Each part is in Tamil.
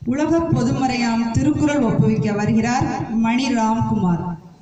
உலக பொதுமறையாம் திருக்குறள் ஒப்புவிக்க வருகிறார் மணி ராம்குமார்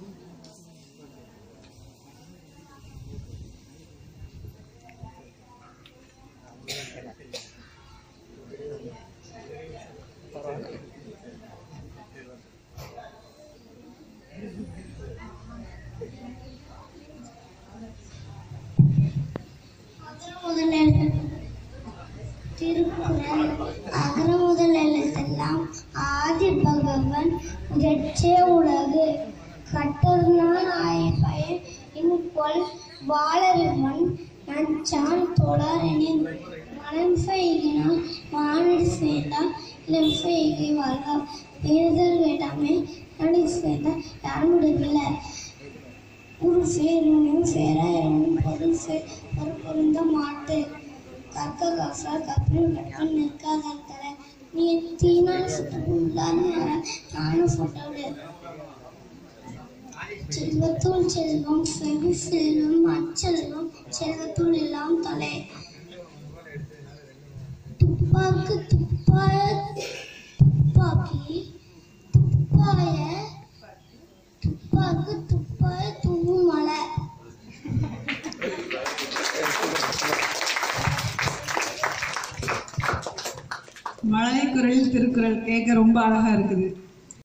முதல் எழுத்து திருக்குறள் அகர முதல் எழுத்தெல்லாம் ஆதி பகவன் கெற்றே உலகு கட்டொருநாள் ஆய பயன் இன்கொள் வாழறிவன் நஞ்சான் தொடரெனின் மனம் செய்கினால் மானடி சேர்ந்தால் இளம் செய்கை வாழ்க தேர்தல் வேண்டாமே நடி சேர்ந்தால் யாரும் முடிவில்லை ஒரு சேரனும் சேராயனும் பொருள் சேர் ஒரு பொருந்த மாட்டு கற்க காசா கப்பில் கட்டம் நிற்காத தர நீ தீனால் சுற்றுள்ளான நானும் போட்டோடு செல்வத்துள் செல்வம் செவி செல்வம் அச்செல்வம் செல்வத்துள் எல்லாம் தலை துப்பாக்கு துப்பாய துப்பாக்கி துப்பாய துப்பாக்கு துப்பாய தூவும் மலை மழலை குரலில் திருக்குறள் கேட்க ரொம்ப அழகா இருக்குது